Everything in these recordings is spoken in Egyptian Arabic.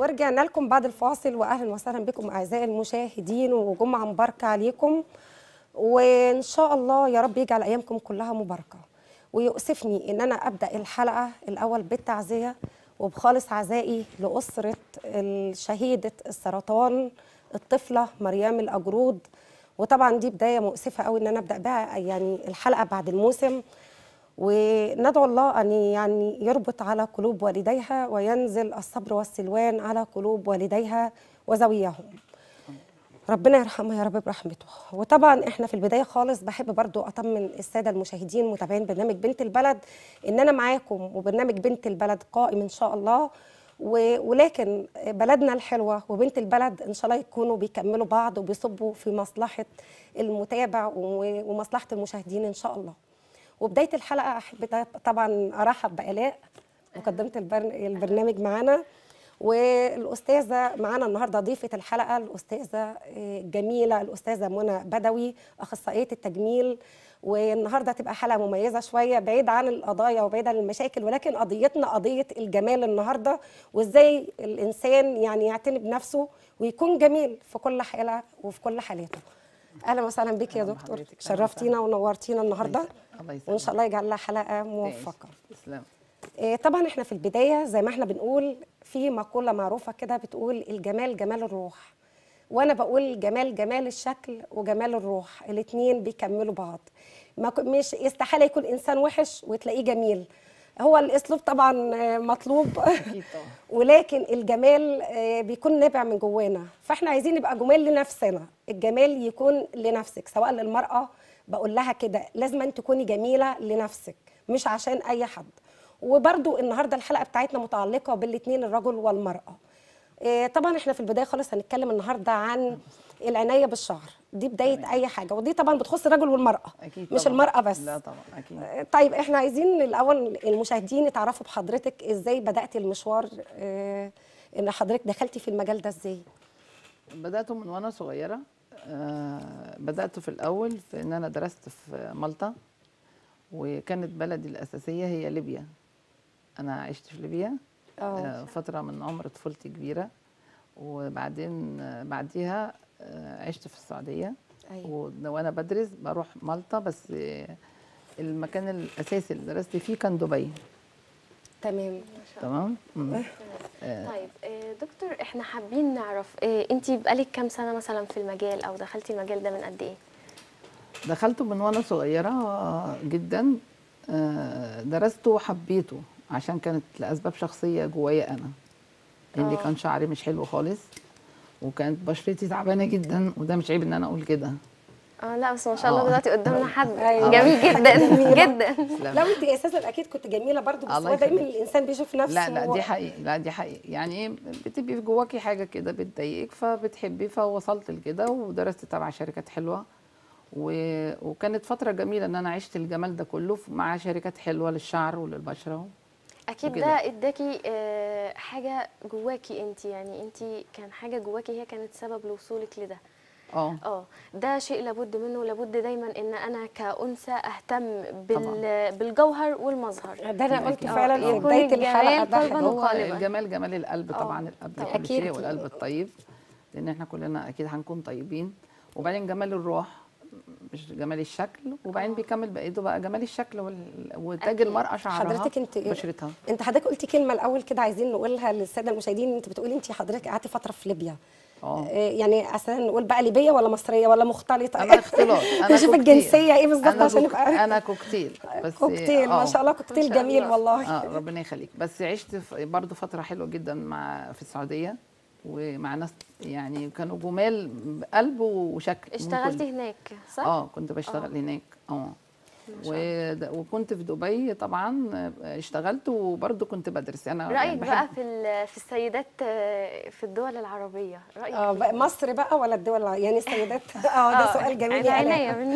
ورجعنا لكم بعد الفاصل واهلا وسهلا بكم اعزائي المشاهدين وجمعه مباركه عليكم وان شاء الله يا رب يجعل ايامكم كلها مباركه ويؤسفني ان انا ابدا الحلقه الاول بالتعزيه وبخالص عزائي لاسره شهيده السرطان الطفله مريم الاجرود وطبعا دي بدايه مؤسفه قوي ان انا ابدا بها يعني الحلقه بعد الموسم وندعو الله ان يعني يربط على قلوب والديها وينزل الصبر والسلوان على قلوب والديها وزويهم ربنا يرحمها يا رب برحمته وطبعا احنا في البدايه خالص بحب برضو اطمن الساده المشاهدين متابعين برنامج بنت البلد ان انا معاكم وبرنامج بنت البلد قائم ان شاء الله ولكن بلدنا الحلوه وبنت البلد ان شاء الله يكونوا بيكملوا بعض وبيصبوا في مصلحه المتابع ومصلحه المشاهدين ان شاء الله وبدايه الحلقه احب طبعا ارحب بالاء مقدمه البرنامج معانا والاستاذه معانا النهارده ضيفه الحلقه الاستاذه جميله الاستاذه منى بدوي اخصائيه التجميل والنهارده هتبقى حلقه مميزه شويه بعيد عن القضايا وبعيد عن المشاكل ولكن قضيتنا قضيه الجمال النهارده وازاي الانسان يعني يعتني بنفسه ويكون جميل في كل حاله وفي كل حالاته اهلا وسهلا بك يا دكتور شرفتينا ونورتينا النهارده وان شاء الله يجعل لها حلقه موفقه تسلم طبعا احنا في البدايه زي ما احنا بنقول في مقوله معروفه كده بتقول الجمال جمال الروح وانا بقول جمال جمال الشكل وجمال الروح الاثنين بيكملوا بعض ما مش استحاله يكون انسان وحش وتلاقيه جميل هو الاسلوب طبعا مطلوب ولكن الجمال بيكون نابع من جوانا فاحنا عايزين نبقى جمال لنفسنا الجمال يكون لنفسك سواء للمراه بقول لها كده لازم أن تكوني جميله لنفسك مش عشان اي حد وبرده النهارده الحلقه بتاعتنا متعلقه بالاثنين الرجل والمراه طبعا احنا في البدايه خالص هنتكلم النهارده عن العنايه بالشعر دي بدايه طبعا. اي حاجه ودي طبعا بتخص الرجل والمراه أكيد مش طبعا. المراه بس لا طبعا اكيد طيب احنا عايزين الاول المشاهدين يتعرفوا بحضرتك ازاي بداتي المشوار اه ان حضرتك دخلتي في المجال ده ازاي بدات من وانا صغيره آه بدات في الاول في ان انا درست في مالطا وكانت بلدي الاساسيه هي ليبيا انا عشت في ليبيا آه فتره من عمر طفولتي كبيره وبعدين آه بعديها آه عشت في السعوديه أيوة. وانا بدرس بروح مالطا بس آه المكان الاساسي اللي درست فيه كان دبي تمام تمام آه. طيب دكتور احنا حابين نعرف انت بقالك كام سنه مثلا في المجال او دخلتي المجال ده من قد ايه دخلته من وانا صغيره جدا درسته وحبيته عشان كانت لاسباب شخصيه جوايا انا لان كان شعري مش حلو خالص وكانت بشرتي تعبانه جدا وده مش عيب ان انا اقول كده اه لا بس ما شاء الله دلوقتي قدامنا حد جميل جدا جدا لو انت اساسا اكيد كنت جميله برضو بس هو دايما الانسان بيشوف نفسه لا لا دي حقيقي لا دي حقيقي يعني ايه بتبقي في جواكي حاجه كده بتضايقك فبتحبي فوصلت لكده ودرست تبع شركات حلوه و... وكانت فتره جميله ان انا عشت الجمال ده كله مع شركات حلوه للشعر وللبشره اكيد ده اداكي آه حاجه جواكي انت يعني انت كان حاجه جواكي هي كانت سبب لوصولك لده اه اه ده شيء لابد منه لابد دايما ان انا كانثى اهتم بال... بالجوهر والمظهر ده انا قلت فعلا في بدايه الحلقه ده هو الجمال جمال القلب طبعا القلب كل شيء والقلب الطيب لان احنا كلنا اكيد هنكون طيبين وبعدين جمال الروح مش جمال الشكل وبعدين بيكمل بقيته بقى جمال الشكل وال... وتاج المراه شعرها حضرتك انت بشرتها انت حضرتك قلتي كلمه الاول كده عايزين نقولها للساده المشاهدين انت بتقولي انت حضرتك قعدتي فتره في ليبيا اه يعني اصلا نقول بقى ليبيه ولا مصريه ولا مختلطه انا اختلاط انا نشوف الجنسيه ايه بالظبط أنا عشان كوك... نبقى انا كوكتيل بس كوكتيل ما شاء الله كوكتيل جميل والله اه ربنا يخليك بس عشت برضه فتره حلوه جدا مع في السعوديه ومع ناس يعني كانوا جمال قلب وشكل اشتغلتي هناك صح؟ اه كنت بشتغل هناك اه وكنت في دبي طبعا اشتغلت وبرضه كنت بدرس انا رايك بقى في في السيدات في الدول العربيه رايك اه بقى مصر بقى ولا الدول يعني السيدات اه ده سؤال جميل عينيا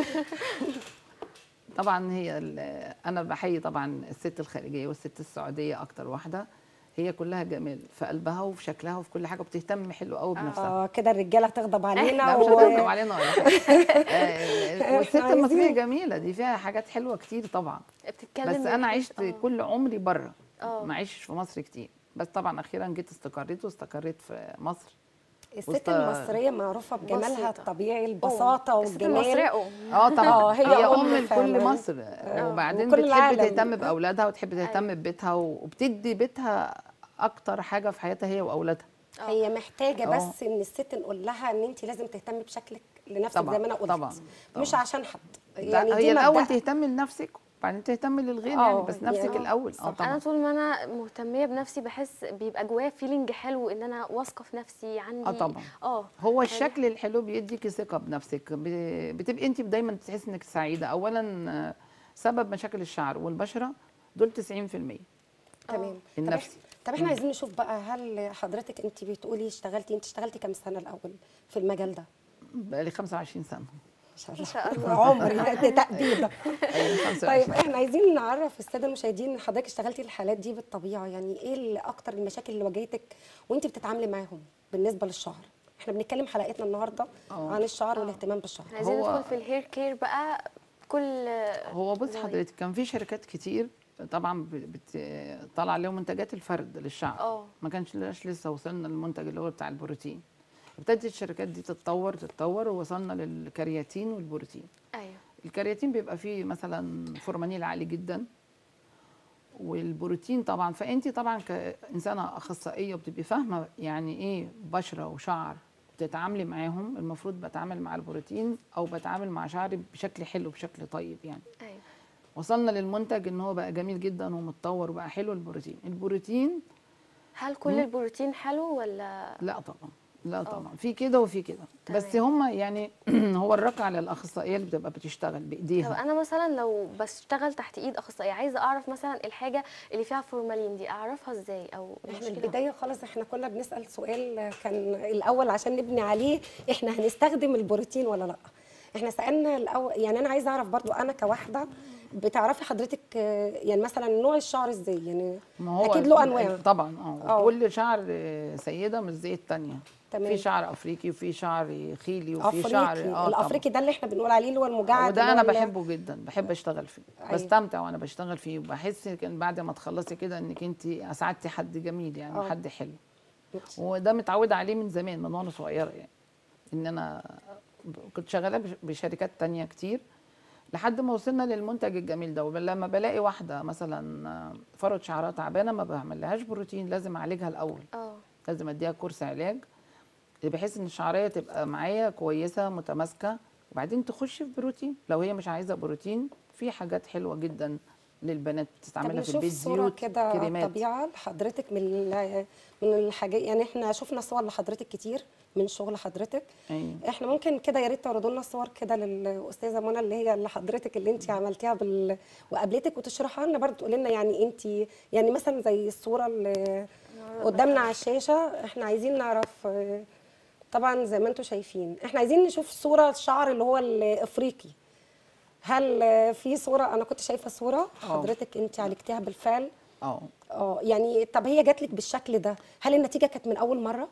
طبعا هي انا بحيي طبعا الست الخارجيه والست السعوديه اكتر واحده هي كلها جمال في قلبها وفي شكلها وفي كل حاجه وبتهتم حلو قوي بنفسها اه كده الرجاله تغضب علينا لا مش هتغضب علينا ولا حاجه والست المصريه جميله دي فيها حاجات حلوه كتير طبعا بتتكلم بس انا عشت كل عمري بره ما عشتش في مصر كتير بس طبعا اخيرا جيت استقريت واستقريت في مصر الست وسط- المصريه معروفه بجمالها بسيطة. الطبيعي البساطه الست والجمال المصرية أم اه طبعا آه، هي هي أم ام لكل فعلاً. مصر وبعدين وكل بتحب العالم. تهتم باولادها وتحب تهتم ببيتها وبتدي بيتها اكتر حاجه في حياتها هي واولادها هي محتاجه آه. بس ان الست نقول لها ان انت لازم تهتمي بشكلك لنفسك طبعاً، زي ما انا قلت طبعاً، مش طبعاً. عشان حد يعني دي هي الاول مبدأ. تهتمي لنفسك وبعدين تهتمي للغير آه، يعني بس نفسك يعني- الاول اه صح. طبعا انا طول ما انا مهتميه بنفسي بحس بيبقى جوايا فيلينج حلو ان انا واثقه في نفسي عندي اه طبعا اه هو الشكل الحلو بيديكي ثقه بنفسك ب- بتبقي انت دايما تحسي انك سعيده اولا آه، سبب مشاكل الشعر والبشره دول 90% تمام طب النفسي. إحنا- طب احنا عايزين نشوف بقى هل حضرتك انت بتقولي اشتغلتي انت اشتغلتي كام سنه الاول في المجال ده بقالي 25 سنه ما شاء الله ما شاء الله. عمري ده تأبيده أيوة، 25 طيب احنا عايزين نعرف الساده المشاهدين ان حضرتك اشتغلتي الحالات دي بالطبيعه يعني ايه اللي اكتر المشاكل اللي واجهتك وانت بتتعاملي معاهم بالنسبه للشعر احنا بنتكلم حلقتنا النهارده آه. عن الشعر والاهتمام بالشعر احنا عايزين هو- ندخل في الهير كير بقى كل هو بص زي- حضرتك كان في شركات كتير طبعا ب- بت... طلع عليهم منتجات الفرد للشعر اه. ما كانش لناش لسه وصلنا للمنتج اللي هو بتاع البروتين ابتدت الشركات دي تتطور تتطور ووصلنا للكرياتين والبروتين ايوه الكرياتين بيبقى فيه مثلا فورمانيل عالي جدا والبروتين طبعا فانت طبعا كانسانه اخصائيه بتبقي فاهمه يعني ايه بشره وشعر بتتعاملي معاهم المفروض بتعامل مع البروتين او بتعامل مع شعري بشكل حلو بشكل طيب يعني ايوه وصلنا للمنتج ان هو بقى جميل جدا ومتطور وبقى حلو البروتين البروتين هل كل البروتين حلو ولا لا طبعا لا طبعا في كده وفي كده بس تمام. هم يعني هو الرق على الاخصائيه اللي بتبقى بتشتغل طب بايديها انا مثلا لو بشتغل تحت ايد اخصائيه عايزه اعرف مثلا الحاجه اللي فيها فورمالين دي اعرفها ازاي او احنا المشكلة؟ البدايه خالص احنا كنا بنسال سؤال كان الاول عشان نبني عليه احنا هنستخدم البروتين ولا لا احنا سالنا الاول يعني انا عايزه اعرف برضو انا كواحده بتعرفي حضرتك آه، يعني مثلا نوع الشعر ازاي يعني ما هو اكيد له انواع طبعا اه آه. كل شعر سيده مش زي الثانيه تمام. في شعر افريقي وفي شعر خيلي وفي شعر افريقي اه الافريقي ده اللي احنا بنقول عليه اللي هو المجعد وده اللي انا هو ال- بحبه جدا بحب اشتغل فيه أيوة. بستمتع وانا بشتغل فيه وبحس ان بعد ما تخلصي كده انك انت اسعدتي حد جميل يعني آه. حد حلو وده متعوده عليه من زمان من وانا صغيره يعني ان انا كنت شغاله بش- بشركات تانية كتير لحد ما وصلنا للمنتج الجميل ده ولما بلاقي واحده مثلا فرط شعرها تعبانه ما بعملهاش بروتين لازم اعالجها الاول اه لازم اديها كورس علاج بحيث ان الشعريه تبقى معايا كويسه متماسكه وبعدين تخش في بروتين لو هي مش عايزه بروتين في حاجات حلوه جدا للبنات طب بتستعملها في نشوف البيت صورة زيوت كده على كريمات الطبيعة لحضرتك من ال- من الحاجات يعني احنا شفنا صور لحضرتك كتير من شغل حضرتك أيوة. احنا ممكن كده يا ريت تعرضوا لنا صور كده للاستاذه منى اللي هي اللي حضرتك اللي انت عملتيها بال... وقابلتك وتشرحها لنا برضه تقولي لنا يعني انت يعني مثلا زي الصوره اللي قدامنا على الشاشه احنا عايزين نعرف آه، طبعا زي ما انتم شايفين احنا عايزين نشوف صوره الشعر اللي هو الافريقي هل آه، في صوره انا كنت شايفه صوره حضرتك انت عالجتيها بالفعل اه اه يعني طب هي جات لك بالشكل ده هل النتيجه كانت من اول مره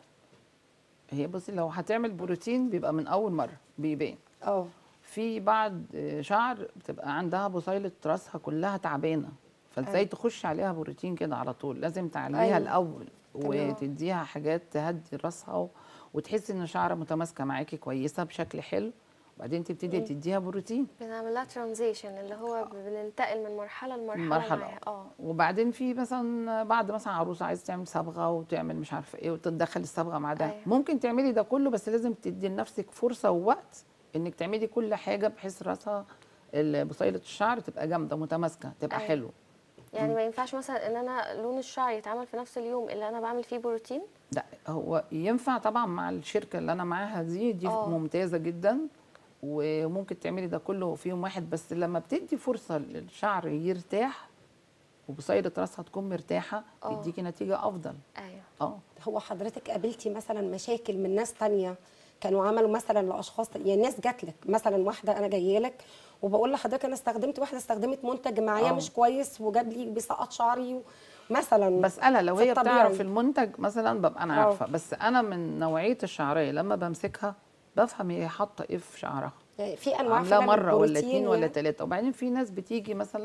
هي بصي لو هتعمل بروتين بيبقى من اول مره بيبان اه في بعض شعر بتبقى عندها بصيله راسها كلها تعبانه فازاي أيوة. تخش عليها بروتين كده على طول لازم تعليها أيوة. الاول تمام. وتديها حاجات تهدي راسها و- وتحسي ان شعرها متماسكه معاكي كويسه بشكل حلو وبعدين تبتدي تديها بروتين بنعمل لها ترانزيشن اللي هو بننتقل من مرحله لمرحله مرحله معاها. اه وبعدين في مثلا بعد مثلا عروسه عايزه تعمل صبغه وتعمل مش عارفه ايه وتتدخل الصبغه مع ده أيوة. ممكن تعملي ده كله بس لازم تدي لنفسك فرصه ووقت انك تعملي كل حاجه بحيث راسها ال- بصيله الشعر تبقى جامده متماسكه تبقى أيوة. حلو يعني ما ينفعش مثلا ان انا لون الشعر يتعمل في نفس اليوم اللي انا بعمل فيه بروتين لا هو ينفع طبعا مع الشركه اللي انا معاها دي دي آه. ممتازه جدا وممكن تعملي ده كله في يوم واحد بس لما بتدي فرصه للشعر يرتاح وبصيله راسها تكون مرتاحه آه. بيديكي نتيجه افضل ايوه اه هو حضرتك قابلتي مثلا مشاكل من ناس تانية كانوا عملوا مثلا لاشخاص يعني ناس جات لك مثلا واحده انا جايه لك وبقول لحضرتك انا استخدمت واحده استخدمت منتج معايا آه. مش كويس وجاب لي بيسقط شعري مثلا بسألها لو في هي الطبيعي. بتعرف المنتج مثلا ببقى انا آه. عارفه بس انا من نوعيه الشعريه لما بمسكها بفهم هي حاطه ايه في شعرها يعني في انواع عاملاه فعلاً مره ولا بروتين اتنين ولا يعني. تلاته وبعدين في ناس بتيجي مثلا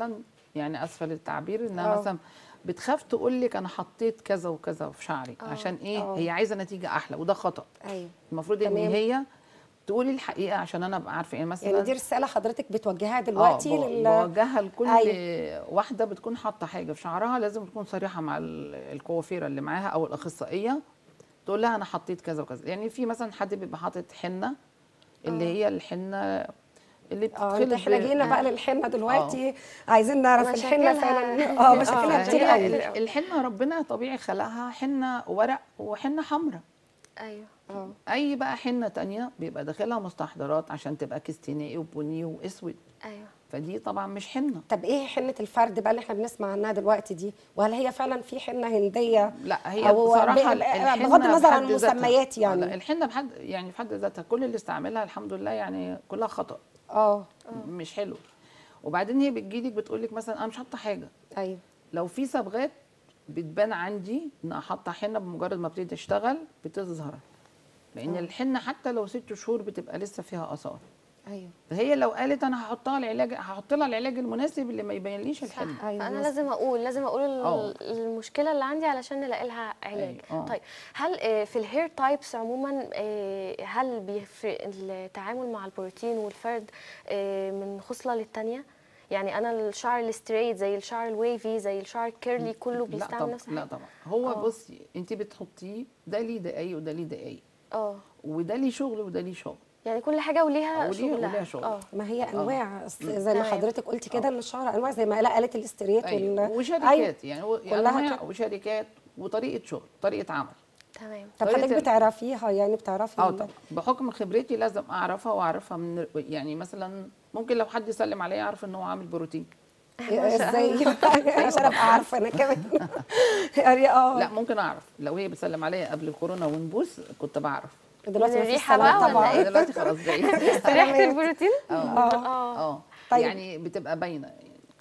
يعني اسفل التعبير انها آه. مثلا بتخاف تقول لك انا حطيت كذا وكذا في شعري آه. عشان ايه آه. هي عايزه نتيجه احلى وده خطا ايوه المفروض ان تمام. هي تقولي الحقيقه عشان انا ابقى عارفه يعني مثلا يعني دي رساله حضرتك بتوجهها دلوقتي اه لل بوجهها لكل أيوة. واحده بتكون حاطه حاجه في شعرها لازم تكون صريحه مع ال- الكوافيره اللي معاها او الاخصائيه تقول لها انا حطيت كذا وكذا يعني في مثلا حد بيبقى حاطط حنه اللي هي الحنه اللي اه بتدخل ده احنا ب- جينا بقى للحنه دلوقتي عايزين نعرف الحنه مشاكلها- فعلا اه آه، مشاكلها آه، كتير هي قوي ال- الحنه ربنا طبيعي خلقها حنه ورق وحنه حمراء ايوه اه اي بقى حنه تانية بيبقى داخلها مستحضرات عشان تبقى كستينائي وبني واسود ايوه فدي طبعا مش حنه طب ايه حنه الفرد بقى اللي احنا بنسمع عنها دلوقتي دي وهل هي فعلا في حنه هنديه لا هي أو بصراحه ب- الحنة بغض النظر عن بحد ذاتها- المسميات يعني. آه، لا، الحنه بحد يعني في حد ذاتها كل اللي استعملها الحمد لله يعني كلها خطا اه مش حلو وبعدين هي بتجيلك بتقول لك مثلا انا مش حاطه حاجه ايوه لو في صبغات بتبان عندي ان حاطه حنه بمجرد ما ابتدي اشتغل بتظهر لان آه. الحنه حتى لو ست شهور بتبقى لسه فيها اثار ايوه فهي لو قالت انا هحطها العلاج هحط لها العلاج المناسب اللي ما يبينليش الحنه ايوه فانا بس- لازم اقول لازم اقول ال- آه. المشكله اللي عندي علشان نلاقي لها علاج أيوة، آه. طيب هل آه، في الهير تايبس عموما آه، هل بيفرق التعامل مع البروتين والفرد آه، من خصله للتانيه يعني انا الشعر الستريت زي الشعر الويفي زي الشعر الكيرلي كله لا بيستعمل طبعا نفس لا الحاجه طبعا هو آه. بصي انت بتحطيه ده ليه دقايق وده ليه دقايق اه وده ليه شغل وده ليه شغل يعني كل حاجه وليها وليها- شغلها وليها شغل. اه ما هي انواع أصل زي ما تمام. حضرتك قلتي كده ان الشعر انواع زي ما لا قالت الاستريت أيوة. وال... وشركات يعني هو كلها انواع كده. وشركات وطريقه شغل طريقه عمل تمام طب طريقة حضرتك ال- بتعرفيها يعني بتعرفي اه ال- طبعا بحكم خبرتي لازم اعرفها واعرفها من يعني مثلا ممكن لو حد يسلم عليا اعرف ان هو عامل بروتين ازاي عشان ابقى عارفه انا كمان يعني اه لا ممكن اعرف لو هي بتسلم عليا قبل الكورونا ونبوس كنت بعرف دلوقتي من مفيش الريحة سلام بقى ولا طبعا إيه؟ دلوقتي خلاص بعيد ريحه البروتين اه اه اه طيب. يعني بتبقى باينه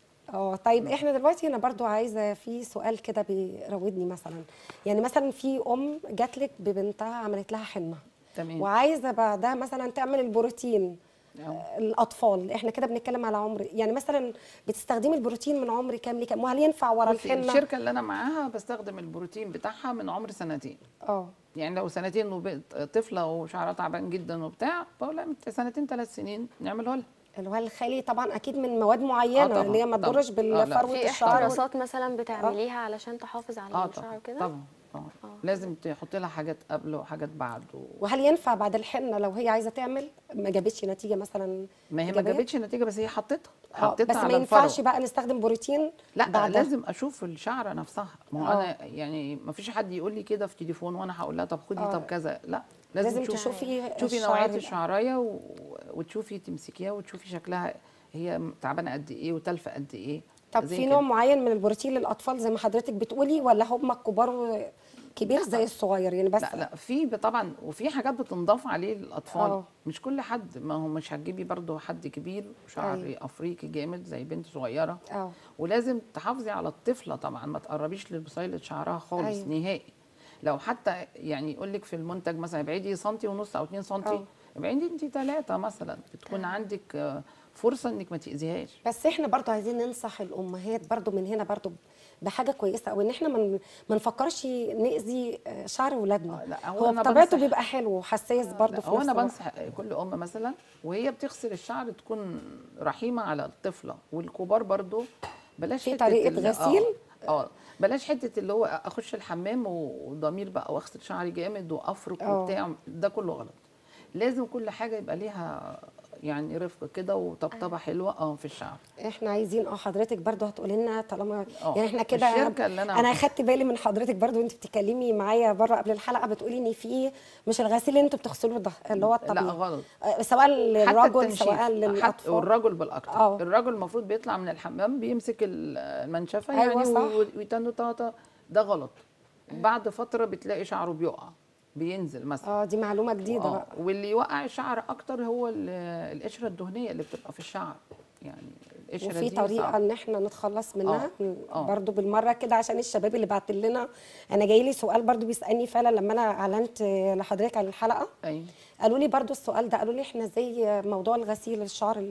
اه طيب احنا دلوقتي انا برضو عايزه في سؤال كده بيراودني مثلا يعني مثلا في ام جات لك ببنتها عملت لها حنه تمام وعايزه بعدها مثلا تعمل البروتين آه. الاطفال احنا كده بنتكلم على عمر يعني مثلا بتستخدمي البروتين من عمر كام لكام وهل ينفع ورا بصي، الحنه الشركه اللي انا معاها بستخدم البروتين بتاعها من عمر سنتين اه يعني لو سنتين وبقت طفله وشعرها تعبان جدا وبتاع بقول لها انت سنتين ثلاث سنين نعمله لها اللي هو الخالي طبعا اكيد من مواد معينه طبعاً، اللي هي ما طبعاً. تضرش آه، لا. بالفروه في الشعر احتراسات مثلا بتعمليها علشان تحافظ على اه الشعر طبعا وكده طبعا طبعا لازم تحط لها حاجات قبل وحاجات بعد و... وهل ينفع بعد الحنه لو هي عايزه تعمل ما جابتش نتيجه مثلا ما هي ما إيجابية؟ جابتش نتيجه بس هي حطيتها آه، حطيتها بس على ما ينفعش الفرو. بقى نستخدم بروتين لا بعدها. لازم اشوف الشعره نفسها ما هو آه. انا يعني ما فيش حد يقول لي كده في تليفون وانا هقول لها طب خدي آه. طب كذا لا لازم, لازم تشوفي تشوفي تشوفي الشعر نوعيه بقى. الشعرايه و... وتشوفي تمسكيها وتشوفي شكلها هي تعبانه قد ايه وتلفه قد ايه طب زي في كده. نوع معين من البروتين للاطفال زي ما حضرتك بتقولي ولا هم الكبار و- كبير زي الصغير يعني بس لا لا في ب- طبعا وفي حاجات بتنضاف عليه للاطفال آه. مش كل حد ما هو مش هتجيبي برضه حد كبير شعر أيوة. افريقي جامد زي بنت صغيره اه ولازم تحافظي على الطفله طبعا ما تقربيش لبصيله شعرها خالص أيوة. أيوة. نهائي لو حتى يعني يقول لك في المنتج مثلا ابعدي سنتي ونص او 2 سنتي آه. ابعدي انت ثلاثه مثلا بتكون عندك آه، فرصه انك ما تاذيهاش بس احنا برضو عايزين ننصح الامهات برضو من هنا برضو بحاجه كويسه او ان احنا ما ما نفكرش ناذي آه، شعر اولادنا آه، لا، هو هو أنا بطبيعته بنصح- بيبقى حلو وحساس برضو لا، في هو نفس انا الوقت. بنصح كل ام مثلا وهي بتغسل الشعر تكون رحيمه على الطفله والكبار برضو بلاش في حتة طريقة ال- غسيل؟ اه اه بلاش حته اللي هو اخش الحمام وضمير بقى واغسل شعري جامد وافرك آه. وبتاع ده كله غلط لازم كل حاجه يبقى ليها يعني رفق كده وطبطبه حلوه اه في الشعر احنا عايزين اه حضرتك برضو هتقولي لنا طالما آه. يعني احنا كده الشركة اللي أنا- انا اخدت بالي من حضرتك برضو وانت بتتكلمي معايا بره قبل الحلقه بتقولي ان في مش الغسيل اللي انتوا بتغسلوه ده اللي هو لا الطبيعي غلط آه، سواء حتى للرجل التنشيف سواء حتى للاطفال والرجل بالاكتر آه. الرجل المفروض بيطلع من الحمام بيمسك ال- المنشفه أيوة يعني صح. و- ويتنوا طاطا ده غلط بعد فتره بتلاقي شعره بيقع بينزل مثلا اه دي معلومه جديده آه. بقى واللي يوقع الشعر اكتر هو ال- القشره الدهنيه اللي بتبقى في الشعر يعني القشره وفي دي طريقه صعبة. ان احنا نتخلص منها آه، آه. برضو بالمره كده عشان الشباب اللي بعت لنا انا جاي لي سؤال برضو بيسالني فعلا لما انا اعلنت لحضرتك على الحلقه ايوه قالوا لي برضو السؤال ده قالوا لي احنا زي موضوع الغسيل الشعر اللي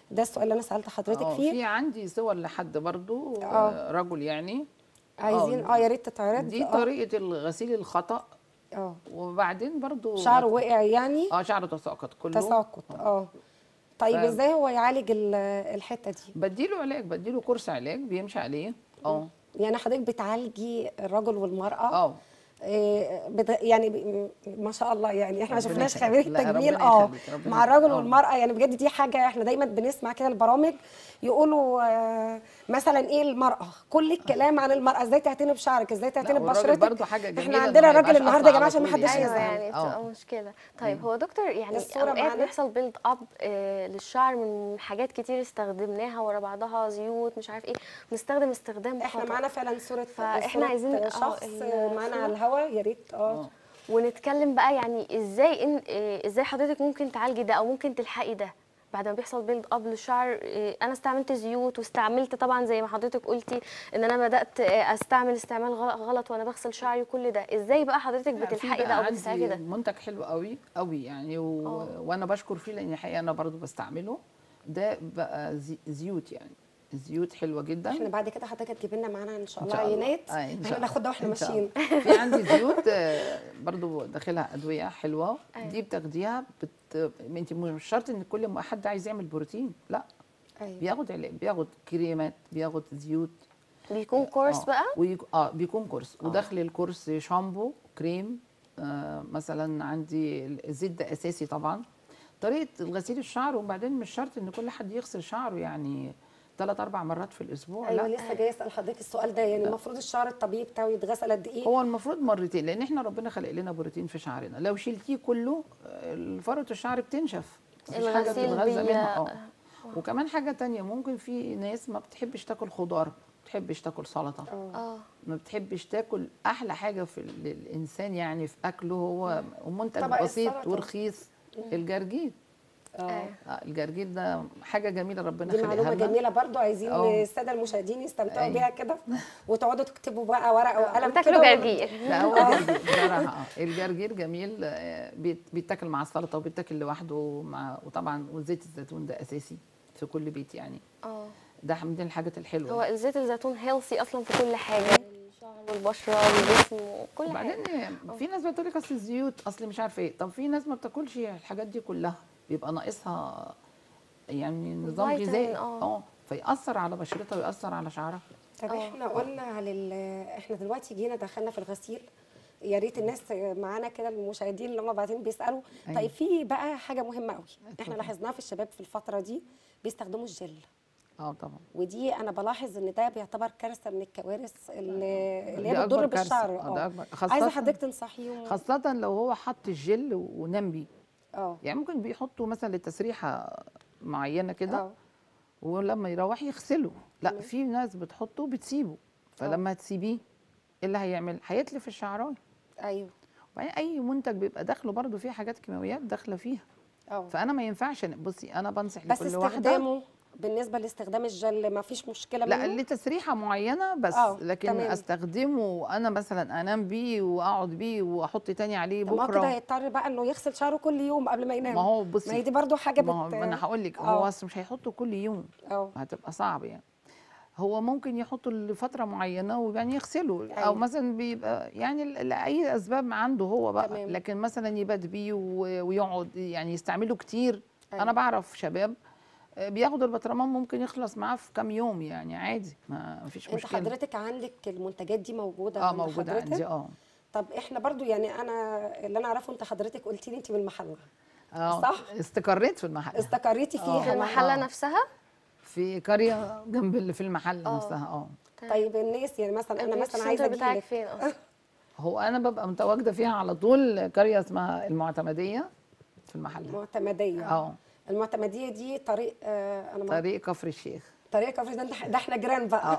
ده السؤال اللي انا سالت حضرتك آه، فيه في عندي صور لحد برضو آه. آه، رجل يعني عايزين اه يا ريت تتعرض دي آه. طريقه الغسيل الخطا اه وبعدين برضو شعره وقع يعني اه شعره تساقط كله تساقط اه طيب ف- ازاي هو يعالج ال- الحته دي بديله علاج بديله كورس علاج بيمشي عليه اه يعني حضرتك بتعالجي الرجل والمراه اه إيه، بت- يعني ب- ما شاء الله يعني احنا ما ربنا شفناش يخليك. خبير لا، تجميل ربنا اه يخليك، ربنا مع الرجل يخليك. آه. والمراه يعني بجد دي حاجه احنا دايما بنسمع كده البرامج يقولوا آه، مثلا ايه المراه كل الكلام عن المراه ازاي تعتني بشعرك ازاي تعتني والراجل بشرتك برضه حاجة جميلة احنا إنه عندنا ما راجل يبقاش النهارده يا قطع جماعه على عشان ما طول حدش يعني. ايوه يزعل يعني اه بتبقى مشكله طيب هو دكتور يعني الصورة اوقات معانا؟ بيحصل بيلد اب للشعر من حاجات كتير استخدمناها ورا بعضها زيوت مش عارف ايه بنستخدم استخدام احنا خطأ. معانا فعلا صوره فإحنا صورة عايزين- آه، شخص ال- معانا على الهوا يا ريت اه ونتكلم بقى يعني ازاي إن إيه، ازاي حضرتك ممكن تعالجي ده او ممكن تلحقي ده بعد ما بيحصل بيلد اب للشعر إيه، انا استعملت زيوت واستعملت طبعا زي ما حضرتك قلتي ان انا بدات إيه، استعمل استعمال غل- غلط وانا بغسل شعري كل ده ازاي بقى حضرتك لا، في بتلحقي بقى ده او عندي بتساعدي ده منتج حلو قوي قوي يعني و... آه. وانا بشكر فيه لان الحقيقه انا برضو بستعمله ده بقى زي... زيوت يعني زيوت حلوه جدا احنا بعد كده حضرتك هتجيب لنا معانا ان شاء إن الله شاء الله. عينات آه، إن شاء احنا الله. ناخدها واحنا إن شاء ماشيين الله. في عندي زيوت آه، برضو داخلها ادويه حلوه أيوة. دي بتاخديها بت... انت مش شرط ان كل ما حد عايز يعمل بروتين لا ايوه بياخد علاج بياخد كريمات بياخد زيوت بيكون كورس آه. بقى ويك... اه بيكون كورس وداخل الكورس شامبو كريم آه مثلا عندي الزيت ده اساسي طبعا طريقه غسيل الشعر وبعدين مش شرط ان كل حد يغسل شعره يعني ثلاث اربع مرات في الاسبوع ايوه لا لسه جاي اسال حضرتك السؤال ده يعني المفروض الشعر الطبيعي بتاعه يتغسل قد ايه هو المفروض مرتين لان احنا ربنا خلق لنا بروتين في شعرنا لو شلتيه كله آه، فروه الشعر بتنشف مفيش حاجه الغسيل بتتغذى بي- منها اه وكمان حاجه تانية ممكن في ناس ما بتحبش تاكل خضار ما بتحبش تاكل سلطه اه ما بتحبش تاكل احلى حاجه في ال- الانسان يعني في اكله هو منتج طبق بسيط السلطة. ورخيص الجرجير اه أيوة. آه، الجرجير ده حاجه جميله ربنا دي خلقها معلومه لنا. جميله برضو عايزين آه. الساده المشاهدين يستمتعوا أيوة. بيها كده وتقعدوا تكتبوا بقى ورقه وقلم وتاكلوا كده جرجير لا هو جرجير بصراحه اه الجرجير جميل آه، بيت- بيتاكل مع السلطه وبيتاكل لوحده مع وطبعا وزيت الزيتون ده اساسي في كل بيت يعني اه ده من الحاجات الحلوه هو الزيت الزيتون هيلثي اصلا في كل حاجه الشعر والبشره والجسم وكل وبعدين حاجه في ناس بتقول لك اصل الزيوت اصل مش عارفه ايه طب في ناس ما بتاكلش الحاجات دي كلها بيبقى ناقصها يعني نظام فيتامين، غذائي آه. اه فيأثر على بشرتها ويأثر على شعرها طب آه. احنا قلنا على ال- احنا دلوقتي جينا دخلنا في الغسيل يا ريت الناس معانا كده المشاهدين اللي هم بعدين بيسالوا أيوة. طيب في بقى حاجه مهمه قوي احنا اتفضل. لاحظناها في الشباب في الفتره دي بيستخدموا الجل اه طبعا ودي انا بلاحظ ان ده بيعتبر كارثه من الكوارث اللي, اللي دي هي أكبر بتضر كارثة. بالشعر آه، ده أكبر. خاصة- عايزه حضرتك تنصحيهم خاصة لو هو حط الجل ونام بيه اه يعني ممكن بيحطوا مثلا لتسريحة معينة كده اه ولما يروح يغسله لا في ناس بتحطه وبتسيبه فلما تسيبيه ايه اللي هيعمل هيتلف الشعرايه ايوه وبعدين اي منتج بيبقى داخله برضه فيه حاجات كيماويات داخله فيها اه فانا ما ينفعش بصي انا بنصح بس لكل واحده استخدامه بالنسبه لاستخدام الجل ما فيش مشكله لا منه لتسريحه معينه بس آه، لكن تمام. استخدمه وانا مثلا انام بيه واقعد بيه واحط تاني عليه طب ما هو كده بكره هيضطر بقى انه يغسل شعره كل يوم قبل ما ينام ما هو بصي ما هي دي برضو حاجه بت ما هو ما انا هقول لك آه. هو اصل مش هيحطه كل يوم اه هتبقى صعب يعني هو ممكن يحطه لفتره معينه ويعني يغسله أيوة. او مثلا بيبقى يعني ل- لاي اسباب عنده هو بقى تمام. لكن مثلا يبات بيه و- ويقعد يعني يستعمله كتير أيوة. انا بعرف شباب آه، بياخدوا البطرمان ممكن يخلص معاه في كام يوم يعني عادي ما فيش انت مشكله حضرتك عندك المنتجات دي موجوده اه عند موجوده حضرتك؟ عندي اه طب احنا برضو يعني انا اللي انا اعرفه انت حضرتك قلتي لي انت من المحله اه صح؟ استقريت في المحل استقريتي آه. في فيها المحله آه. نفسها في قريه جنب اللي في المحل آه. نفسها اه طيب الناس يعني مثلا انا مثلا عايزه السنتر بتاعك اجيلك فين اصلا هو انا ببقى متواجده فيها على طول قريه اسمها المعتمديه في المحل معتمديه اه المعتمديه دي طريق آه انا ما- طريق كفر الشيخ طريق كفر ده انت- ده احنا جيران بقى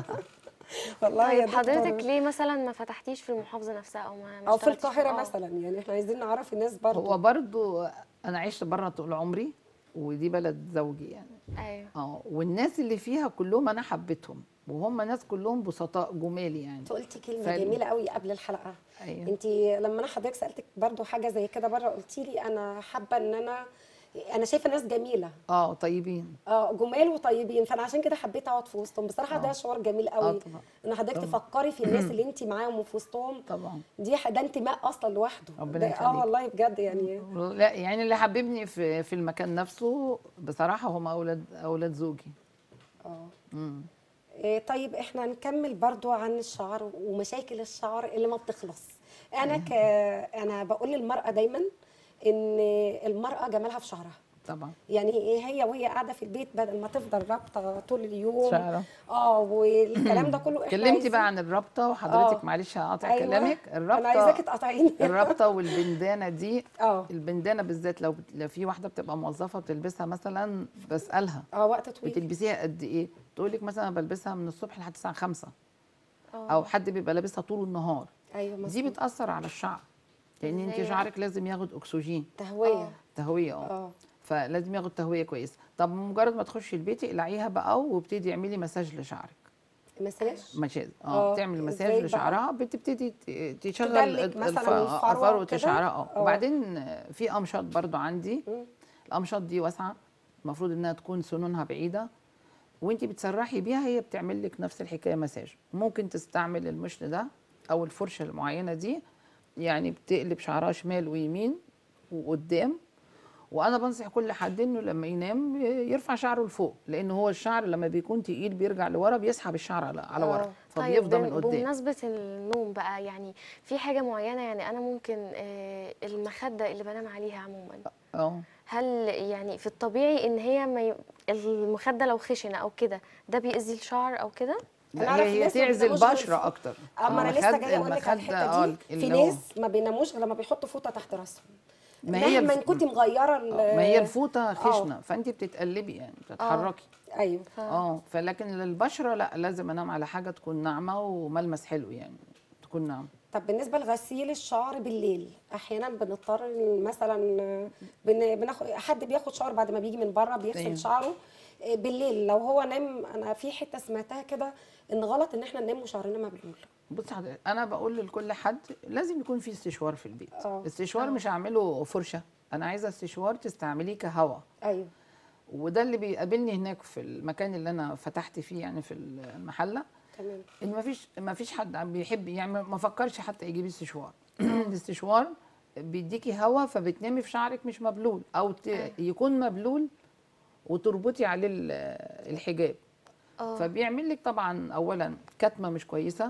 والله يا طيب دكتور حضرتك ليه مثلا ما فتحتيش في المحافظه نفسها او ما ما او في اشتغلتيش القاهره آه. مثلا يعني احنا عايزين نعرف الناس برضو هو برضو انا عشت بره طول عمري ودي بلد زوجي يعني ايوه اه والناس اللي فيها كلهم انا حبيتهم وهم ناس كلهم بسطاء جمال يعني انت قلتي كلمه فال- جميله قوي قبل الحلقه ايوه انت لما انا حضرتك سالتك برضو حاجه زي كده بره قلتي لي انا حابه ان انا انا شايفه ناس جميله اه طيبين اه جمال وطيبين فانا عشان كده حبيت اقعد في وسطهم بصراحه ده شعور جميل قوي طبعا. ان حضرتك طبعا. تفكري في الناس اللي انت معاهم وفي وسطهم طبعا دي ح- ده انتماء اصلا لوحده ربنا ده اه يخليك. والله بجد يعني لا يعني اللي حببني في في المكان نفسه بصراحه هم اولاد اولاد زوجي اه مم. إيه طيب احنا هنكمل برضو عن الشعر ومشاكل الشعر اللي ما بتخلص انا ك انا بقول للمراه دايما ان المراه جمالها في شعرها طبعا يعني ايه هي وهي قاعده في البيت بدل ما تفضل رابطه طول اليوم شعرها. اه والكلام ده كله احنا كلمتي عايزين- بقى عن الرابطه وحضرتك آه. معلش هقاطع أيوة. كلامك انا عايزاكي الرابطه تقاطعيني الرابطه والبندانه دي اه البندانه بالذات لو لو في واحده بتبقى موظفه بتلبسها مثلا بسالها اه وقت طويل بتلبسيها قد ايه تقول لك مثلا بلبسها من الصبح لحد الساعه 5 آه. او حد بيبقى لابسها طول النهار ايوه دي مظبوط بتاثر على الشعر لان انت إزاي بقى؟ شعرك لازم ياخد اكسجين تهويه تهويه اه اه فلازم ياخد تهويه كويسه طب مجرد ما تخشي البيت اقلعيها بقى وابتدي اعملي مساج لشعرك مساج مساج آه، اه بتعمل إزاي مساج بقى؟ لشعرها بتبتدي ت- تشغل تدلك الف- مثلاً الف- الفروة فروه وكده؟ شعرها اه آه. وبعدين في امشاط برضو عندي مم. الامشاط دي واسعه المفروض انها تكون سنونها بعيده وانت بتسرحي بيها هي بتعمل لك نفس الحكايه مساج ممكن تستعمل المشط ده او الفرشه المعينه دي يعني بتقلب شعرها شمال ويمين وقدام وانا بنصح كل حد انه لما ينام يرفع شعره لفوق لان هو الشعر لما بيكون تقيل بيرجع لورا بيسحب الشعر على على آه. ورا طيب فبيفضل بم- من قدام بمناسبة النوم بقى يعني في حاجة معينة يعني أنا ممكن آه، المخدة اللي بنام عليها عموما اه هل يعني في الطبيعي إن هي ما ي... المخدة لو خشنة أو كده ده بيأذي الشعر أو كده؟ أنا لا أعرف هي هي ناس ما تعزل بيناموش غير بشره الفوق. اكتر اما انا لسه المخد- جايه اقول لك على المخدة، الحته آه، دي في اللي هو- ناس ما بيناموش غير لما بيحطوا فوطه تحت راسهم ما هي مهما الف- كنت مغيره ال- آه، ما هي الفوطه آه. خشنه فانت بتتقلبي يعني بتتحركي ايوه اه فلكن للبشره لا لازم انام على حاجه تكون ناعمه وملمس حلو يعني تكون ناعمه طب بالنسبه لغسيل الشعر بالليل احيانا بنضطر إن مثلا بن... بناخد حد بياخد شعر بعد ما بيجي من بره بيغسل أيوة. شعره آه، بالليل لو هو نام انا في حته سمعتها كده ان غلط ان احنا ننام وشعرنا مبلول بص حضرتك انا بقول لكل حد لازم يكون في استشوار في البيت آه. استشوار مش هعمله فرشه انا عايزه استشوار تستعمليه كهواء ايوه وده اللي بيقابلني هناك في المكان اللي انا فتحت فيه يعني في المحله تمام ان ما فيش ما فيش حد عم بيحب يعني ما فكرش حتى يجيب استشوار الاستشوار بيديكي هوا فبتنامي في شعرك مش مبلول او ت... يكون مبلول وتربطي عليه ال- الحجاب اه فبيعمل لك طبعا اولا كتمه مش كويسه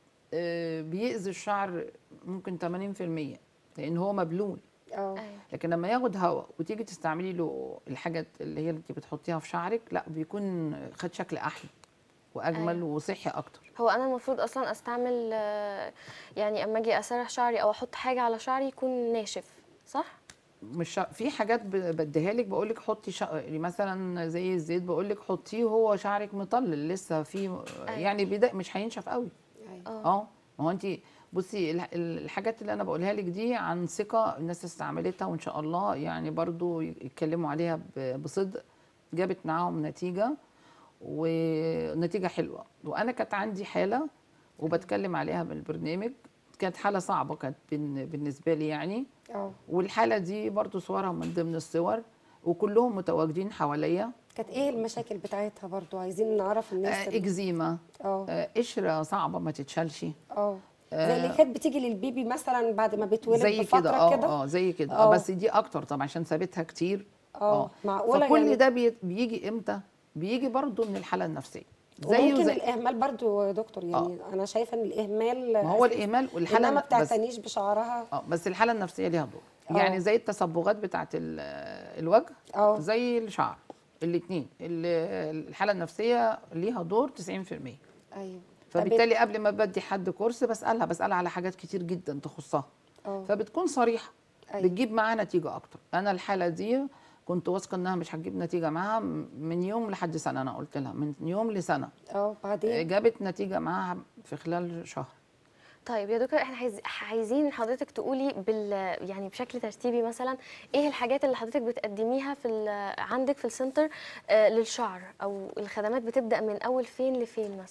آه، بيأذي الشعر ممكن 80% لان هو مبلول اه أيوة. لكن لما ياخد هواء وتيجي تستعملي له الحاجات اللي هي اللي انت بتحطيها في شعرك لا بيكون خد شكل احلى واجمل أيوة. وصحي اكتر هو أنا المفروض أصلا أستعمل آه، يعني أما أجي أسرح شعري أو أحط حاجة على شعري يكون ناشف صح؟ مش شا... في حاجات ب- بديها لك بقول لك حطي شا... مثلا زي الزيت بقول لك حطيه وهو شعرك مطلل لسه في يعني بدا مش هينشف قوي ايوه اه اه ما هو انت بصي الح- الحاجات اللي انا بقولها لك دي عن ثقه الناس استعملتها وان شاء الله يعني برضو يتكلموا عليها ب- بصدق جابت معاهم نتيجه ونتيجه حلوه وانا كانت عندي حاله وبتكلم عليها بالبرنامج كانت حاله صعبه كانت بن- بالنسبه لي يعني اه والحاله دي برضو صورها من ضمن الصور وكلهم متواجدين حواليا كانت ايه المشاكل بتاعتها برضو عايزين نعرف الناس آه، اللي- اكزيما اه آه، قشره صعبه ما تتشالش اه زي اللي كانت بتيجي للبيبي مثلا بعد ما بيتولد زي بفتره كده اه كده اه زي كده آه. اه بس دي اكتر طبعا عشان سابتها كتير اه معقوله فكل يعني ده بي- بيجي امتى بيجي برضو من الحاله النفسيه زيه وممكن زي الاهمال برضو يا دكتور يعني انا شايفه ان الاهمال ما هو أساسي. الاهمال والحاله انها ما بس بتعتنيش بشعرها اه بس الحاله النفسيه ليها دور آه. يعني زي التصبغات بتاعت ال- الوجه اه زي الشعر الاثنين الحاله النفسيه ليها دور 90% ايوه فبالتالي قبل ما بدي حد كورس بسالها بسالها على حاجات كتير جدا تخصها اه فبتكون صريحه أيوة. بتجيب معاها نتيجه اكتر انا الحاله دي كنت واثقه انها مش هتجيب نتيجه معاها من يوم لحد سنه انا قلت لها من يوم لسنه اه بعدين جابت نتيجه معاها في خلال شهر طيب يا دكتور احنا عايز عايزين حضرتك تقولي بال يعني بشكل ترتيبي مثلا ايه الحاجات اللي حضرتك بتقدميها في ال- عندك في السنتر آه، للشعر او الخدمات بتبدا من اول فين لفين مثلا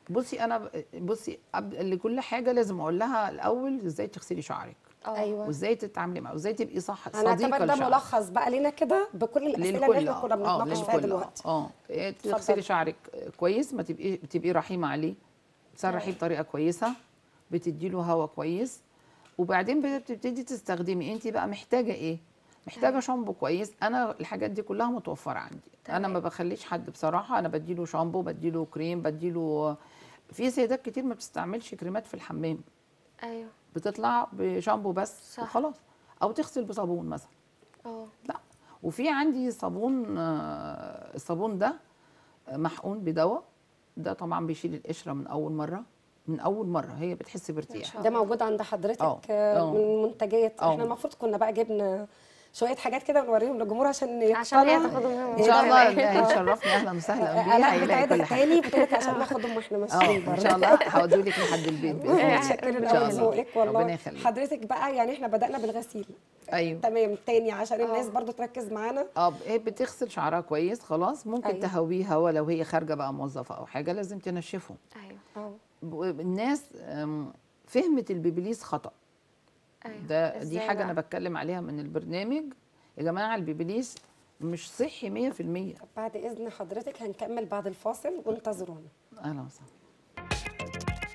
بصي انا ب- بصي قبل- لكل حاجه لازم اقول لها الاول ازاي تغسلي شعرك اه ايوه وازاي تتعاملي معاه وازاي تبقي صح هنعتبر صديقه ده لشعرك ملخص بقى لنا كده بكل الاسئله اللي للكل احنا كنا اه بنتناقش فيها للكل دلوقتي اه إيه، اتفضلي. تغسلي شعرك كويس ما تبقي تبقي رحيمه عليه تسرحيه بطريقه كويسه بتدي له هواء كويس وبعدين بتبتدي تستخدمي انت بقى محتاجه ايه محتاجه شامبو كويس انا الحاجات دي كلها متوفره عندي انا تمام. ما بخليش حد بصراحه انا بديله شامبو بديله كريم بديله في سيدات كتير ما بتستعملش كريمات في الحمام ايوه بتطلع بشامبو بس صح. وخلاص او تغسل بصابون مثلا اه لا وفي عندي صابون آه، الصابون ده محقون بدواء ده طبعا بيشيل القشره من اول مره من اول مره هي بتحس بارتياح شاء ده موجود عند حضرتك اه، آه، اه. من منتجات اه. احنا المفروض كنا بقى جبنا شويه حاجات كده ونوريهم للجمهور عشان عشان هي يقتنع. تاخد منهم ان شاء الله كمان. هيشرفني اهلا وسهلا بيها انا هيلاقي بتعيدها كل حاجه تاني بتقول لك عشان ناخدهم واحنا اه ماشيين ان برضه شاء الله هودولك لحد البيت باذن الله متشكرين ان شاء قوي الله لذوقك والله ربنا يخليك حضرتك بقى يعني احنا بدأنا بالغسيل ايوه تمام تاني عشان الناس اه. برضو تركز معانا اه هي بتغسل شعرها كويس خلاص ممكن أيوة. تهويه هوا لو هي خارجه بقى موظفه او حاجه لازم تنشفه ايوه اه ب- الناس أم، فهمت البيبليس خطأ ايوه ده دي إزاي حاجه انا بقى؟ بتكلم عليها من البرنامج يا جماعه البيبليس مش صحي 100% طب بعد اذن حضرتك هنكمل بعد الفاصل وانتظرونا اهلا وسهلا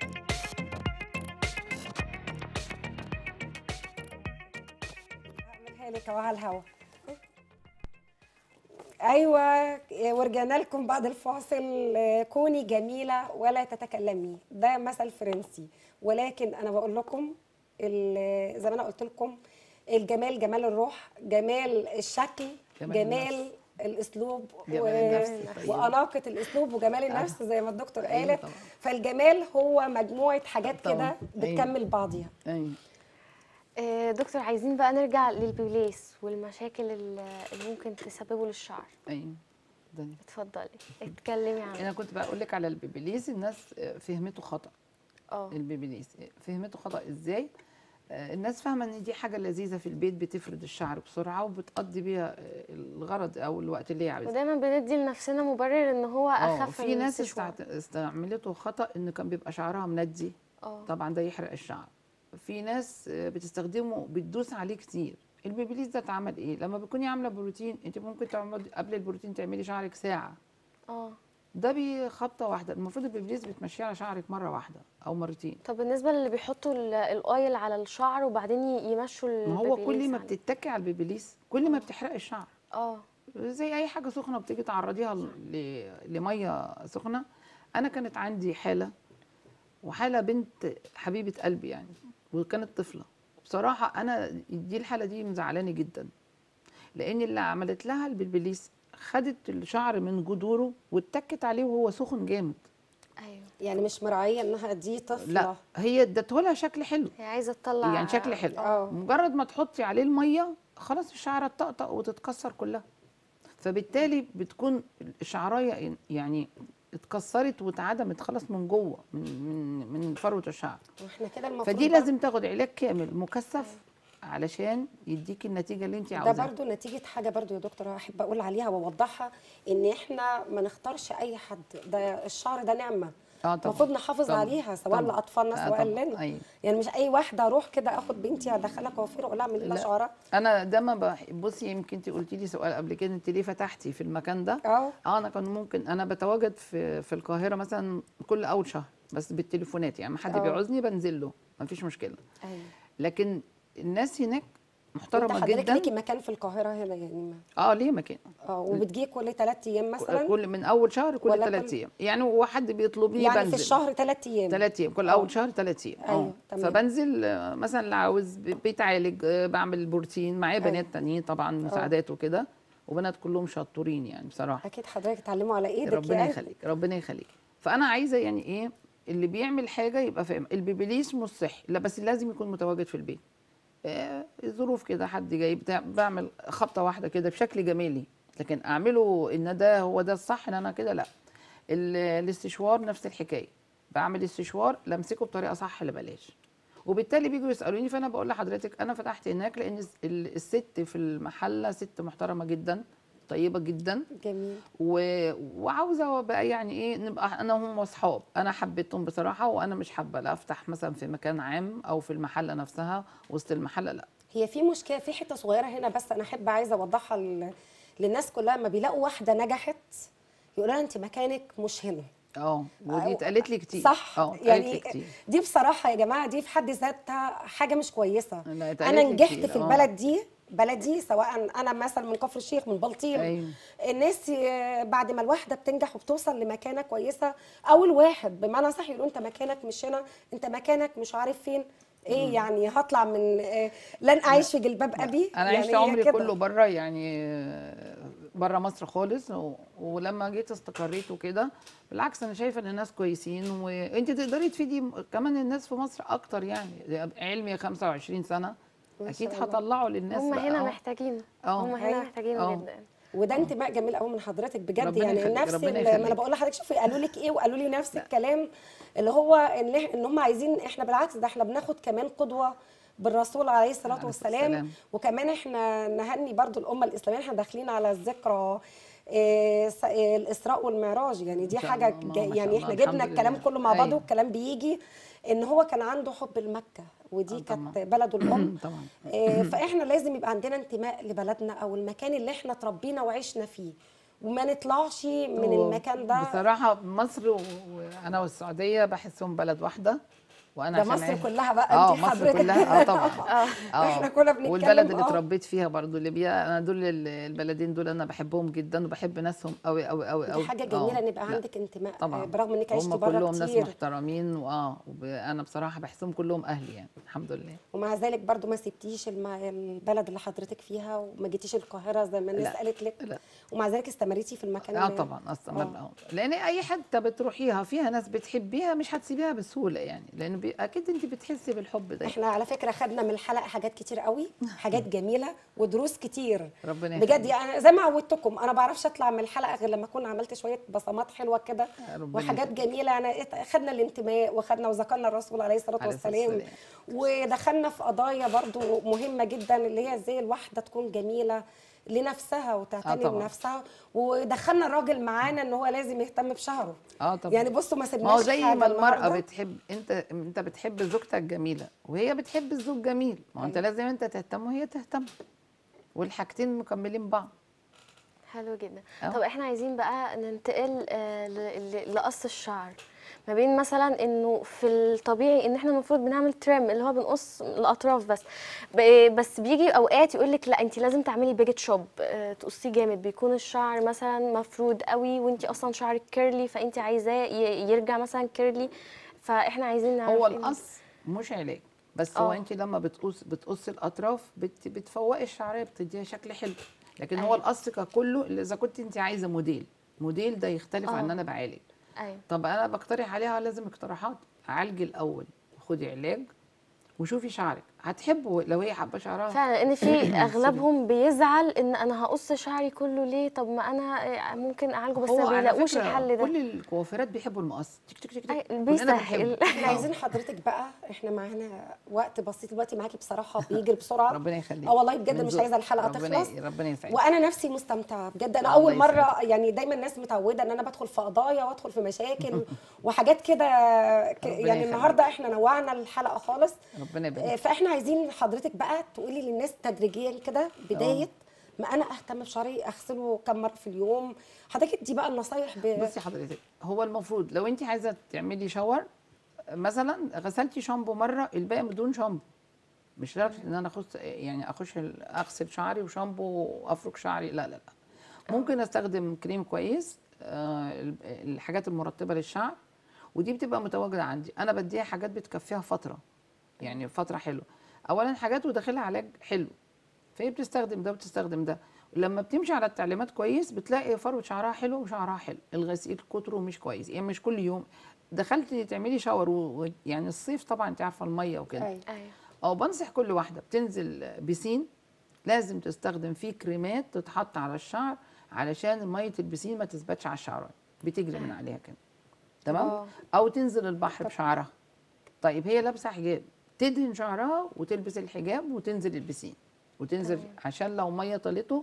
هعملها لك اهو على الهوا ايوه ورجعنا لكم بعد الفاصل كوني جميله ولا تتكلمي ده مثل فرنسي ولكن انا بقول لكم ال- زي ما انا قلت لكم الجمال جمال الروح جمال الشكل جمال جمال, الاسلوب جمال و... النفس، طيب. واناقه الاسلوب وجمال النفس زي ما الدكتور أيوة قالت طبعا. فالجمال هو مجموعه حاجات طبعا. كده أيوة. بتكمل بعضيها ايوه آه، دكتور عايزين بقى نرجع للبيبليس والمشاكل ال- اللي ممكن تسببه للشعر ايوه ده اتفضلي اتكلمي عنه انا كنت بقول لك على البيبليس الناس فهمته خطأ اه البيبليس فهمته خطأ ازاي آه، الناس فاهمه ان دي حاجه لذيذه في البيت بتفرد الشعر بسرعه وبتقضي بيها آه، الغرض او الوقت اللي هي عايزاه ودايما بندي لنفسنا مبرر ان هو اه اخف في من ناس السشوار. استعت- استعملته خطأ ان كان بيبقى شعرها مندي اه طبعا ده يحرق الشعر في ناس آه، بتستخدمه بتدوس عليه كتير البيبليس ده اتعمل ايه لما بتكوني عامله بروتين انت ممكن تعملي قبل البروتين تعملي شعرك ساعه اه ده بخبطه واحده المفروض البيبليس بتمشيه على شعرك مره واحده او مرتين طب بالنسبه للي بيحطوا ال- الاويل على الشعر وبعدين ي- يمشوا ما هو كل البابيليس ما عليه. بتتكي على البيبليس كل ما بتحرق الشعر اه زي اي حاجه سخنه بتيجي تعرضيها ل- لميه سخنه انا كانت عندي حاله وحاله بنت حبيبه قلبي يعني وكانت طفله بصراحه انا دي الحاله دي مزعلاني جدا لان اللي عملت لها البلبليس خدت الشعر من جذوره واتكت عليه وهو سخن جامد ايوه يعني مش مراعيه انها دي طفله لا هي ادته لها شكل حلو هي عايزه تطلع يعني شكل حلو اه. مجرد ما تحطي عليه الميه خلاص الشعره تطقطق وتتكسر كلها فبالتالي بتكون الشعرايه يعني اتكسرت واتعدمت خلاص من جوه من من من فروه الشعر واحنا كده المفروض فدي بقى- لازم تاخد علاج كامل مكثف علشان يديكي النتيجه اللي انت ده عاوزاها برضو نتيجة حاجة برضو يا دكتور أحب أقول عليها وأوضحها إن إحنا ما نختارش أي حد ده الشعر ده نعمة اه طبعا المفروض نحافظ طبعا. عليها سواء طبعا. لأطفالنا آه سواء طبعا. لنا أيوة. يعني مش أي واحدة أروح كده آخد بنتي أدخلها كوافير وأقول لها اعملي لها لا. شعرها انا ده ما بح- بصي يمكن انت قلتي لي سؤال قبل كده انت ليه فتحتي في المكان ده أه اه انا كان ممكن انا بتواجد في في القاهره مثلا كل اول شهر بس بالتليفونات يعني ما حد آه. بيعوزني بنزل له ما فيش مشكله أيوه لكن الناس هناك أنت محترمه حضرتك جدا ليكي مكان في القاهرة هنا يعني ما اه ليه مكان أه وبتجي كل ثلاث أيام مثلا كل من اول شهر كل ولا ثلاث كل- ايام يعني وحد بيطلبني يعني بنزل في الشهر ثلاث أيام ثلاث ايام كل آه. اول شهر ثلاث ايام أيوة، اه تمام. فبنزل آه، مثلا اللي عاوز بي- بيتعالج آه، بعمل بروتين معايا أيوة. بنات تانيين طبعا مساعدات وكده وبنات كلهم شطورين يعني بصراحه أكيد حضرتك اتعلموا على إيدك ربنا يعني يخليك ربنا يخليك فانا عايزه يعني ايه اللي بيعمل حاجه يبقى فاهم البيبليس مش صحي لا بس لازم يكون متواجد في البيت آه، الظروف كده حد جاي بتاع بعمل خبطه واحده كده بشكل جمالي لكن اعمله ان ده هو ده الصح ان انا كده لا ال- الاستشوار نفس الحكايه بعمل استشوار لا امسكه بطريقه صح لا بلاش وبالتالي بيجوا يسالوني فانا بقول لحضرتك انا فتحت هناك لان الس- ال- الست في المحله ست محترمه جدا طيبه جدا جميل و... وعاوزه بقى يعني ايه نبقى انا وهم اصحاب انا حبيتهم بصراحه وانا مش حابه لا افتح مثلا في مكان عام او في المحله نفسها وسط المحله لا هي في مشكله في حته صغيره هنا بس انا احب عايزه اوضحها ل- للناس كلها لما بيلاقوا واحده نجحت يقولوا لها انت مكانك مش هنا اه ودي اتقالت لي كتير صح اه اتقالت يعني لي كتير دي بصراحه يا جماعه دي في حد ذاتها حاجه مش كويسه لا، اتقالت انا لي نجحت كتير، في آه. البلد دي بلدي سواء انا مثلا من كفر الشيخ من بلطيم أيوة. الناس ي- بعد ما الواحده بتنجح وبتوصل لمكانه كويسه اول واحد بمعنى صح يقولوا انت مكانك مش هنا انت مكانك مش عارف فين ايه يعني هطلع من آه، لن اعيش في جلباب ابي انا يعني عشت هي عمري كده. كله بره يعني بره مصر خالص و... ولما جيت استقريت وكده بالعكس انا شايفه ان الناس كويسين وانت تقدري تفيدي كمان الناس في مصر اكتر يعني علمي 25 سنه ما اكيد شاء الله. هطلعه للناس هم بقى. هنا آه. محتاجين آه. هم هنا أيوة. محتاجينه آه. جدا وده انتماء جميل قوي من حضرتك بجد ربنا يعني يخليك، نفس ربنا ال- ما انا يخليك. بقول لحضرتك شوفي قالوا لك ايه وقالوا لي نفس الكلام اللي هو ان إح- ان هم عايزين احنا بالعكس ده احنا بناخد كمان قدوه بالرسول عليه الصلاه عليه والسلام السلام. وكمان احنا نهني برضو الامه الاسلاميه احنا داخلين على الذكرى إيه، س- إيه، الاسراء والمعراج يعني دي إن شاء حاجه الله، جا- ما شاء يعني الله، احنا الحمد جبنا الكلام لله. كله مع بعضه أيوة. والكلام بيجي ان هو كان عنده حب لمكه ودي آه، كانت طبعاً. بلده الام طبعا آه، فاحنا لازم يبقى عندنا انتماء لبلدنا او المكان اللي احنا اتربينا وعشنا فيه وما نطلعش من هو المكان ده بصراحه مصر و- وانا والسعوديه بحسهم بلد واحده وانا ده عشان مصر عايش- كلها بقى اه انت مصر حضرتك كلها اه طبعا اه احنا كنا بنتكلم والبلد اللي آه. اتربيت فيها برضو ليبيا انا دول ال- البلدين دول انا بحبهم جدا وبحب ناسهم قوي قوي قوي قوي دي حاجه جميله ان يبقى عندك انتماء طبعا آه، برغم انك عشتي هم بره كلهم ناس كتير محترمين واه وب- انا بصراحه بحسهم كلهم اهلي يعني الحمد لله ومع ذلك برضو ما سبتيش الم- البلد اللي حضرتك فيها وما جيتيش القاهره زي ما الناس لا، قالت لك لا. ومع ذلك استمريتي في المكان اه اللي- طبعا استمر آه. اه لان اي حته بتروحيها فيها ناس بتحبيها مش هتسيبيها بسهوله يعني لان بي... اكيد انت بتحسي بالحب ده احنا على فكره خدنا من الحلقه حاجات كتير قوي حاجات جميله ودروس كتير ربنا بجد يخليك. يعني زي ما عودتكم انا ما بعرفش اطلع من الحلقه غير لما اكون عملت شويه بصمات حلوه كده ربنا وحاجات يخليك. جميله انا ات- خدنا الانتماء وخدنا وذكرنا الرسول عليه الصلاه عليه الصلاة والسلام والسلام. ودخلنا في قضايا برضو مهمه جدا اللي هي ازاي الواحده تكون جميله لنفسها وتهتم طبعاً. بنفسها ودخلنا الراجل معانا ان هو لازم يهتم بشهره اه طبعا يعني بصوا ما ما سيبناش هو زي حاجة ما المرأة النهاردة. بتحب انت انت بتحب زوجتك جميلة وهي بتحب الزوج جميل ما هو انت لازم انت تهتم وهي تهتم والحاجتين مكملين بعض حلو جدا أه. طب احنا عايزين بقى ننتقل آه، ل- ل- لقص الشعر ما بين مثلا انه في الطبيعي ان احنا المفروض بنعمل تريم اللي هو بنقص الاطراف بس ب- بس بيجي اوقات يقول لك لا انت لازم تعملي بيجت شوب آه، تقصيه جامد بيكون الشعر مثلا مفرود قوي وانت اصلا شعرك كيرلي فانت عايزاه ي- يرجع مثلا كيرلي فاحنا عايزين نعرف هو إيه القص مش علاج بس هو آه. انت لما بتقص بتقصي الاطراف بت بتفوقي الشعريه بتديها شكل حلو لكن هو أيوة. القص ككله اللي اذا كنت انت عايزه موديل موديل ده يختلف عن آه. ان انا بعالج ايوه طب انا بقترح عليها لازم اقتراحات عالجي الاول خدي علاج وشوفي شعرك هتحبه لو هي حابه شعرها فعلا ان في اغلبهم بيزعل ان انا هقص شعري كله ليه طب ما انا آه، ممكن اعالجه بس هو ما على بيلاقوش فكرة الحل ده كل الكوافيرات بيحبوا المقص تك تك تك تك أي- كلنا بيسهل. بنحبه. احنا آه. عايزين حضرتك بقى احنا معانا وقت بسيط دلوقتي معاكي بصراحه بيجري بسرعه ربنا يخليك اه والله بجد من مش ذوق. عايزه الحلقه ربنا تخلص ربنا يسعدك وانا نفسي مستمتعه بجد انا الله اول مره يسعدك. يعني دايما الناس متعوده ان انا بدخل في قضايا وادخل في مشاكل وحاجات كده ك- ربنا يعني يخليك. النهارده احنا نوعنا الحلقه خالص ربنا آه، يبارك فاحنا عايزين حضرتك بقى تقولي للناس تدريجيا كده بدايه ما انا اهتم بشعري اغسله كم مره في اليوم حضرتك دي بقى النصايح ب... بصي حضرتك هو المفروض لو انت عايزه تعملي شاور مثلا غسلتي شامبو مره الباقي بدون شامبو مش لدرجه ان انا اخش يعني اخش ال- اغسل شعري وشامبو وافرك شعري لا لا لا ممكن استخدم كريم كويس آه، ال- الحاجات المرطبه للشعر ودي بتبقى متواجده عندي انا بديها حاجات بتكفيها فتره يعني فتره حلوه اولا حاجات وداخلها علاج حلو فهي بتستخدم ده وبتستخدم ده لما بتمشي على التعليمات كويس بتلاقي فروه شعرها حلو وشعرها حلو الغسيل كتره مش كويس يعني مش كل يوم دخلتي تعملي شاور و... و- يعني الصيف طبعا انت عارفه الميه وكده أيوة. ايوه او بنصح كل واحده بتنزل بسين لازم تستخدم فيه كريمات تتحط على الشعر علشان ميه البسين ما تثبتش على الشعر بتجري من عليها كده تمام آه. او تنزل البحر بشعرها طيب هي لابسه حجاب تدهن شعرها وتلبس الحجاب وتنزل البسين وتنزل عشان لو ميه طلته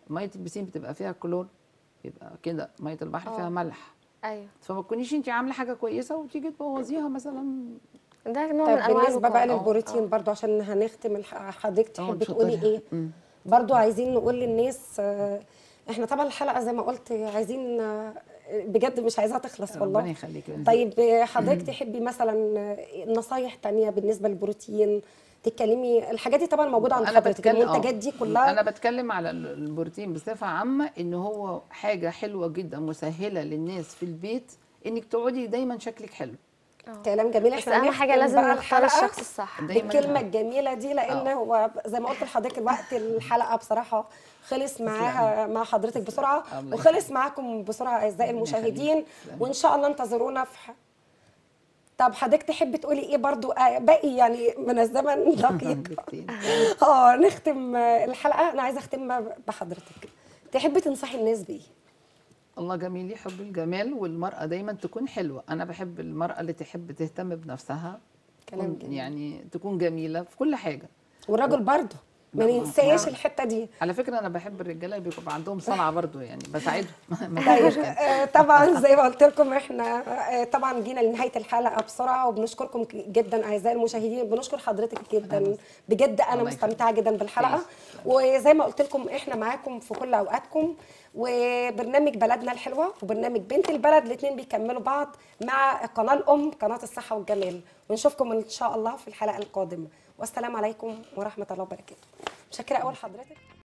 ميه البسين بتبقى فيها كلور يبقى كده ميه البحر آه. فيها ملح ايوه فما تكونيش انت عامله حاجه كويسه وتيجي تبوظيها مثلا ده نوع طب من انواع بالنسبه بقى الوقاية. للبروتين برضو عشان هنختم الح- حضرتك اه، تحبي شطري. تقولي ايه مم. برضو عايزين نقول للناس آه، احنا طبعا الحلقه زي ما قلت عايزين آه، بجد مش عايزاها تخلص ربنا والله يخليكي ويرزقك. طيب آه، حضرتك تحبي مثلا آه، نصايح تانية بالنسبه للبروتين تتكلمي الحاجات دي طبعا موجوده عند انا حضرتك بتكلم اه. المنتجات دي كلها انا بتكلم على ال- البروتين بصفه عامه ان هو حاجه حلوه جدا مسهله للناس في البيت انك تقعدي دايما شكلك حلو كلام جميل بس احنا اهم حاجه هنختم لازم بقى نختار الحلقة الشخص الصح دايما بالكلمه الجميله دي لان اه. هو زي ما قلت لحضرتك الوقت الحلقه بصراحه خلص معاها مع حضرتك بسرعه الله وخلص يخليك. معاكم بسرعه اعزائي ربنا المشاهدين يخليك. وان شاء الله انتظرونا في ح... طب حضرتك تحبي تقولي ايه برضو آه، باقي يعني من الزمن دقيق دقيقتين. اه نختم آه، الحلقه انا عايزه اختمها بحضرتك تحبي تنصحي الناس بايه الله جميل يحب الجمال والمرأة دايما تكون حلوة أنا بحب المرأة اللي تحب تهتم بنفسها كلام تكون- جميل. يعني تكون جميلة في كل حاجة والراجل برضو ما نعم. ننساش نعم. الحته دي على فكرة أنا بحب الرجالة اللي بيبقى عندهم صنعة برضو يعني بساعدهم ما طيب فيش كده. آه، طبعا زي ما قلت لكم احنا آه، طبعا جينا لنهايه الحلقه بسرعه وبنشكركم ك- جدا اعزائي المشاهدين بنشكر حضرتك جدا بجد انا الله مستمتعه جدا بالحلقه وزي ما قلت لكم احنا معاكم في كل اوقاتكم وبرنامج بلدنا الحلوه وبرنامج بنت البلد الاثنين بيكملوا بعض مع القناه الام قناه الصحه والجمال ونشوفكم ان شاء الله في الحلقه القادمه والسلام عليكم ورحمه الله وبركاته متشكره اول حضرتك